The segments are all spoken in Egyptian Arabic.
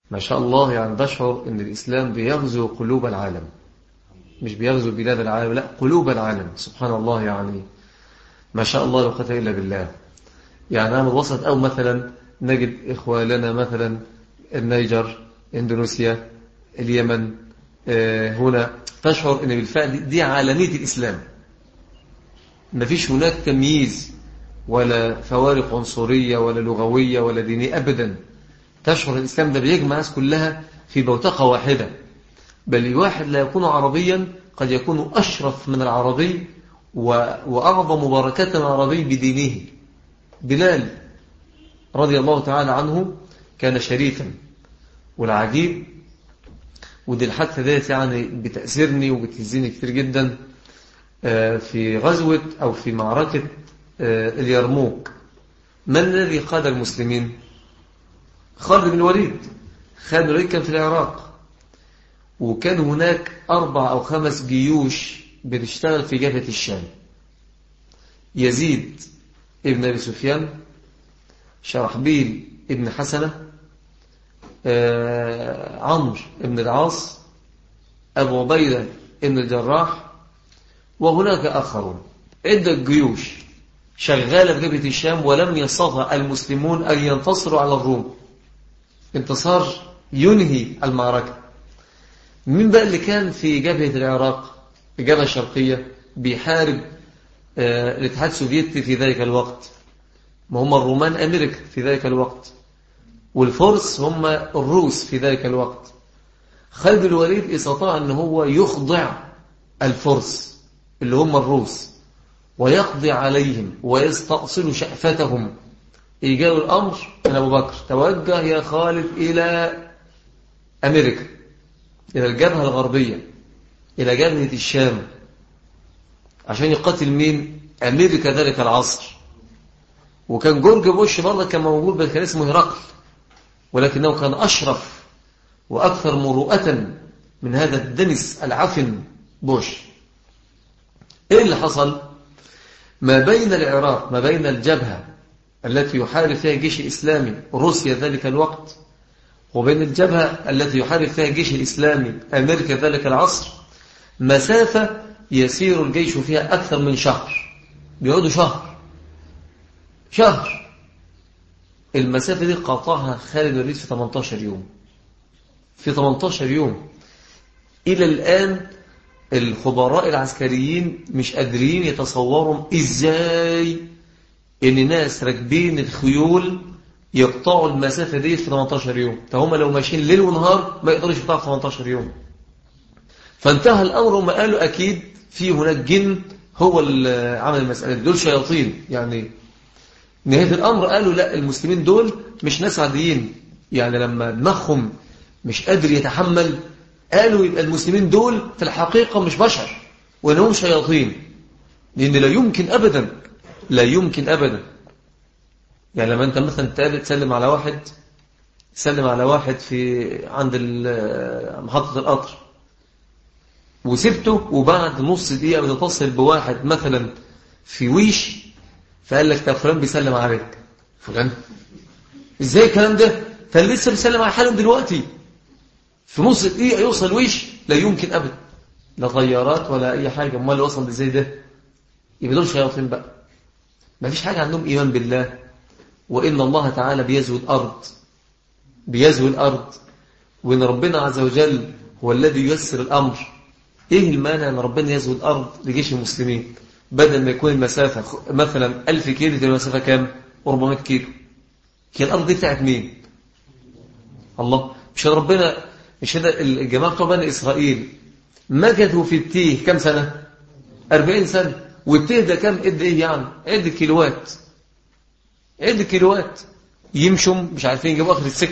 ما شاء الله يعني بشعر ان الإسلام بيغزو قلوب العالم مش بيغزو بلاد العالم لا قلوب العالم سبحان الله يعني ما شاء الله لو قتل إلا بالله يعني نعمل وسط أو مثلا نجد إخواننا مثلا النيجر إندونيسيا اليمن آه، هنا تشعر أن بالفعل دي عالمية الإسلام ما فيش هناك تمييز ولا فوارق عنصرية ولا لغوية ولا دينية أبدا تشعر الإسلام ده بيجمع الناس كلها في بوتقة واحدة بل الواحد لا يكون عربيا قد يكون أشرف من العربي وأعظم بركة العربي بدينه بلال رضي الله تعالى عنه كان شريفا والعجيب ودي الحادثة ديت يعني بتأثيرني وبتهزيني كتير جدا آه، في غزوة أو في معركة آه، اليرموك من الذي قاد المسلمين خالد بن الوليد خالد بن الوليد كان في العراق وكان هناك أربع أو خمس جيوش بتشتغل في جبهة الشام يزيد ابن أبي سفيان شرحبيل ابن حسنة آه، عمرو ابن العاص أبو عبيدة ابن الجراح وهناك آخرون عدة جيوش شغالة في جبهة الشام ولم يستطع المسلمون أن ينتصروا على الروم انتصار ينهي المعركة من بقى اللي كان في جبهة العراق الجبهة الشرقية بيحارب آه، الاتحاد السوفيتي في ذلك الوقت ما هم الرومان أمريكا في ذلك الوقت والفرس هم الروس في ذلك الوقت خالد الوليد استطاع أن هو يخضع الفرس اللي هم الروس ويقضي عليهم ويستأصل شأفتهم إيجاد الأمر من أبو بكر توجه يا خالد إلى أمريكا إلى الجبهة الغربية إلى جبهة الشام عشان يقاتل مين أمريكا ذلك العصر وكان جورج بوش برضه كان موجود بس كان اسمه هرقل ولكنه كان أشرف وأكثر مروءة من هذا الدنس العفن بوش إيه اللي حصل ما بين العراق ما بين الجبهة التي يحارب فيها الجيش الإسلامي روسيا ذلك الوقت وبين الجبهة التي يحارب فيها الجيش الإسلامي أمريكا ذلك العصر مسافة يسير الجيش فيها أكثر من شهر بيقعدوا شهر شهر المسافة دي قاطعها خالد الوليد في 18 يوم في 18 يوم إلى الآن الخبراء العسكريين مش قادرين يتصوروا إزاي إن ناس راكبين الخيول يقطعوا المسافة دي في 18 يوم فهم لو ماشيين ليل ونهار ما يقدروا يقطعوا في 18 يوم فانتهى الأمر وما قالوا أكيد في هناك جن هو اللي عمل المسألة دول شياطين يعني نهاية الأمر قالوا لا المسلمين دول مش ناس عاديين يعني لما دماغهم مش قادر يتحمل قالوا يبقى المسلمين دول في الحقيقة مش بشر وإنهم شياطين لأن لا يمكن أبدا لا يمكن أبدا يعني لما أنت مثلا تقابل تسلم على واحد تسلم على واحد في عند محطة القطر وسبته وبعد نص دقيقة بتتصل بواحد مثلا في ويش فقال لك طب فلان بيسلم عليك فلان ازاي الكلام ده فلسه بيسلم على حالهم دلوقتي في نص دقيقة يوصل ويش لا يمكن أبدا لا طيارات ولا أي حاجة امال وصل ازاي ده يبقى دول شياطين بقى ما فيش حاجة عندهم إيمان بالله وإن الله تعالى بيزوي الأرض بيزوي الأرض وإن ربنا عز وجل هو الذي ييسر الأمر إيه المانع أن ربنا يزوي الأرض لجيش المسلمين بدل ما يكون المسافة مثلا 1000 كيلو تبقى المسافة كام 400 كيلو هي الأرض دي بتاعت مين الله مش ربنا مش هذا الجماعة بتوع بني إسرائيل مكثوا في التيه كم سنة 40 سنة والتيه ده كم قد ايه يعني عد كيلوات عد كيلوات يمشوا مش عارفين يجيبوا اخر السكه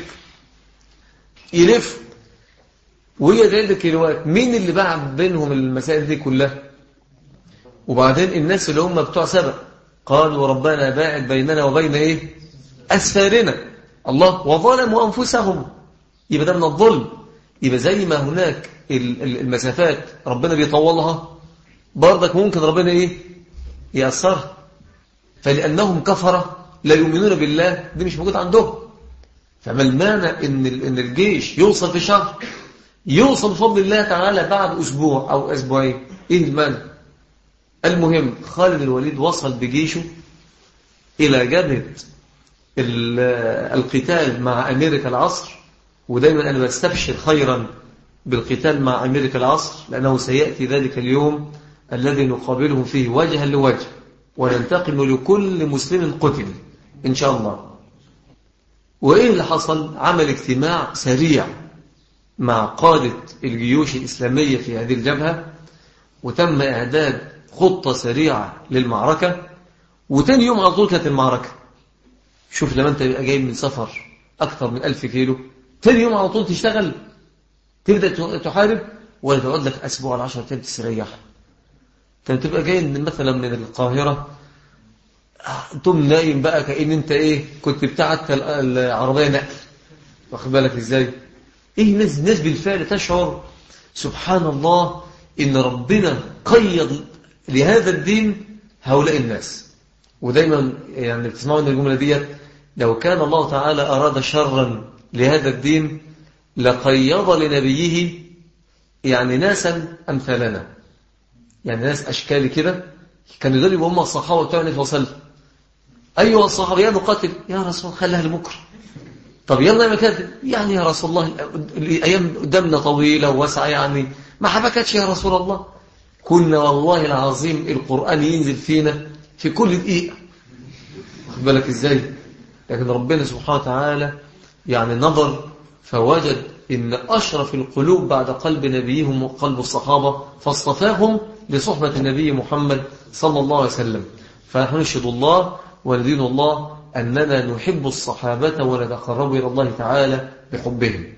يلف وهي ده عد كيلوات مين اللي باع بينهم المسائل دي كلها وبعدين الناس اللي هم بتوع سبق قالوا ربنا باعد بيننا وبين ايه اسفارنا الله وظلموا انفسهم يبقى ده من الظلم يبقى زي ما هناك المسافات ربنا بيطولها برضك ممكن ربنا ايه يأثرها فلأنهم كفرة لا يؤمنون بالله دي مش موجود عندهم فما المانع إن إن الجيش يوصل في شهر يوصل بفضل الله تعالى بعد أسبوع أو أسبوعين إيه المانع المهم خالد الوليد وصل بجيشه إلى جبهة القتال مع أمريكا العصر ودايما أنا بستبشر خيرا بالقتال مع أمريكا العصر لأنه سيأتي ذلك اليوم الذي نقابلهم فيه وجها لوجه وننتقم لكل مسلم قتل إن شاء الله وإيه اللي حصل عمل اجتماع سريع مع قادة الجيوش الإسلامية في هذه الجبهة وتم إعداد خطة سريعة للمعركة وتاني يوم على طول كانت المعركة شوف لما أنت جاي من سفر أكثر من ألف كيلو تاني يوم على طول تشتغل تبدأ تحارب ولا تقعد لك أسبوع على عشر أيام تستريح انت تبقى جاي مثلا من القاهرة تم نايم بقى كأن انت ايه كنت بتاعت العربية نقل واخد بالك ازاي ايه الناس الناس بالفعل تشعر سبحان الله ان ربنا قيد لهذا الدين هؤلاء الناس ودايما يعني تسمعوا ان الجملة ديت لو كان الله تعالى أراد شرا لهذا الدين لقيض لنبيه يعني ناسا أمثالنا يعني ناس أشكال كده كانوا دول يبقوا هم الصحابة بتوع النبي صلى الله عليه وسلم أيها الصحابة يا نقاتل يا رسول الله خليها لبكرة طب يلا يا مكاتب يعني يا رسول الله الأيام قدامنا طويلة وواسعة يعني ما حبكتش يا رسول الله كنا والله العظيم القرآن ينزل فينا في كل دقيقة واخد بالك ازاي لكن ربنا سبحانه وتعالى يعني نظر فوجد إن أشرف القلوب بعد قلب نبيهم وقلب الصحابة فاصطفاهم لصحبة النبي محمد صلى الله عليه وسلم فنحن نشهد الله وندين الله أننا نحب الصحابة ونتقرب إلى الله تعالى بحبهم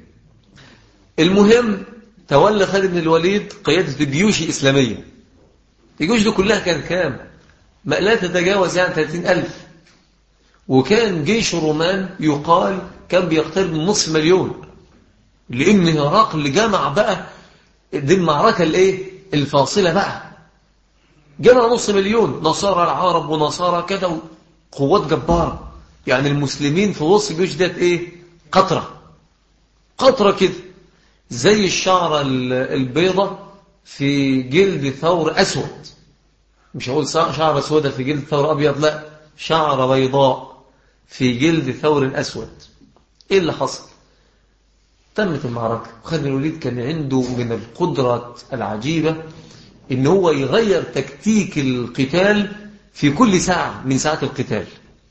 المهم تولى خالد بن الوليد قيادة الجيوش الإسلامية الجيوش دي كلها كان كام ما لا تتجاوز يعني 30 ألف وكان جيش الرومان يقال كان بيقترب من نصف مليون لأن هرقل جمع بقى دي المعركة الايه الفاصلة بقى جمع نص مليون نصارى العرب ونصارى كده قوات جبارة يعني المسلمين في وسط الجيش ديت ايه قطرة قطرة كده زي الشعرة البيضة في جلد ثور أسود مش هقول شعرة سودة في جلد ثور أبيض لا شعرة بيضاء في جلد ثور أسود إيه اللي حصل تمت المعركة خالد بن الوليد كان عنده من القدرة العجيبة إن هو يغير تكتيك القتال في كل ساعة من ساعات القتال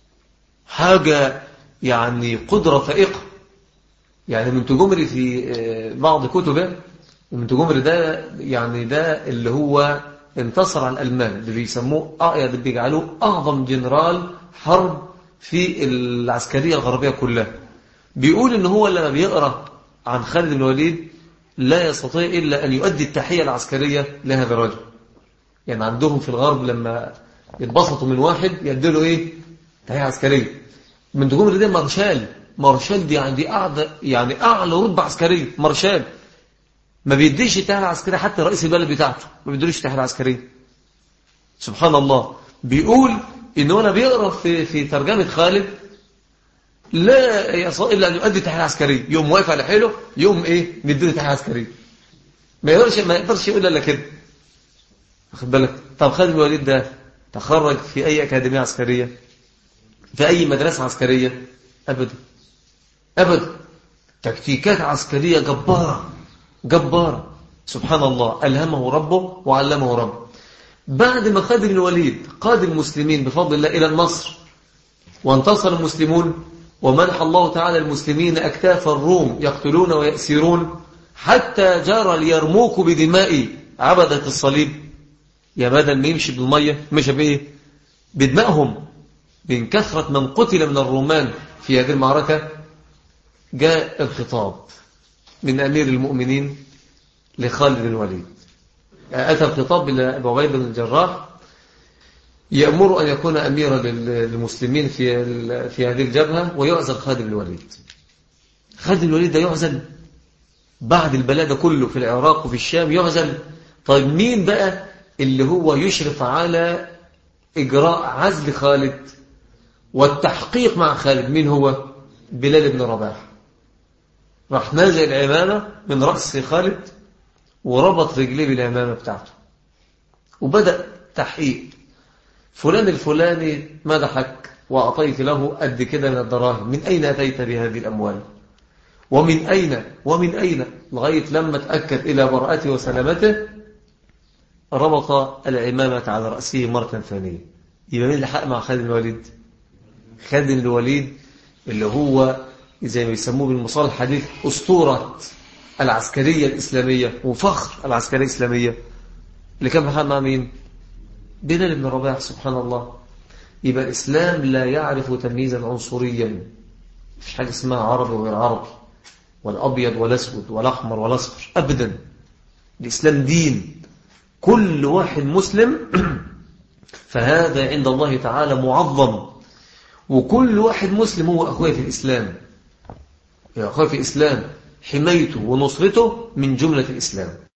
حاجة يعني قدرة فائقة يعني من تجمري في بعض كتبه من تجمري ده يعني ده اللي هو انتصر على الألمان اللي بيسموه اللي بيجعلوه أعظم جنرال حرب في العسكرية الغربية كلها بيقول إن هو لما بيقرأ عن خالد بن الوليد لا يستطيع إلا أن يؤدي التحية العسكرية لهذا الرجل يعني عندهم في الغرب لما يتبسطوا من واحد يدلوا إيه تحية عسكرية من دجوم دي مارشال مارشال دي يعني أعلى يعني أعلى رتبة عسكرية مارشال ما بيديش التحية العسكرية حتى رئيس البلد بتاعته ما بيديلوش التحية العسكرية سبحان الله بيقول إن أنا بيقرأ في, في ترجمة خالد لا يصل إلا أن يؤدي تحية عسكرية يوم واقف على حيله يوم إيه نديله تحية عسكرية ما يقدرش ما يقدرش يقول إلا كده واخد بالك طب خالد بن الوليد ده تخرج في أي أكاديمية عسكرية في أي مدرسة عسكرية أبدا أبدا تكتيكات عسكرية جبارة جبارة سبحان الله ألهمه ربه وعلمه ربه بعد ما خالد بن الوليد قاد المسلمين بفضل الله إلى النصر وانتصر المسلمون ومنح الله تعالى المسلمين أكتاف الروم يقتلون ويأسرون حتى جرى اليرموك بدماء عبدة الصليب يا بدل ما يمشي بالمية مشى بإيه بدمائهم من كثرة من قتل من الرومان في هذه المعركة جاء الخطاب من أمير المؤمنين لخالد بن الوليد أتى الخطاب إلى أبو عبيد بن الجراح يأمر أن يكون أميرا للمسلمين في في هذه الجبهة ويعزل خالد بن الوليد خالد بن الوليد ده يعزل بعد البلاء ده كله في العراق وفي الشام يعزل طيب مين بقى اللي هو يشرف على إجراء عزل خالد والتحقيق مع خالد مين هو بلال بن رباح راح نازع العمامة من رأس خالد وربط رجليه بالعمامة بتاعته وبدأ تحقيق فلان الفلاني مدحك وأعطيت له قد كده من الدراهم من أين أتيت بهذه الأموال ومن أين ومن أين لغاية لما تأكد إلى براءته وسلامته ربط العمامة على رأسه مرة ثانية يبقى مين اللي حق مع خالد الوليد خالد الوليد اللي هو زي ما يسموه بالمصالح الحديث أسطورة العسكرية الإسلامية وفخر العسكرية الإسلامية اللي كان بحق مع مين بلال بن رباح سبحان الله يبقى الإسلام لا يعرف تمييزا عنصريا مفيش حاجة اسمها عربي وغير عربي والأبيض والأسود والأحمر والأصفر أبدا الإسلام دين كل واحد مسلم فهذا عند الله تعالى معظم وكل واحد مسلم هو أخوي في الإسلام يا أخوي في الإسلام حمايته ونصرته من جملة الإسلام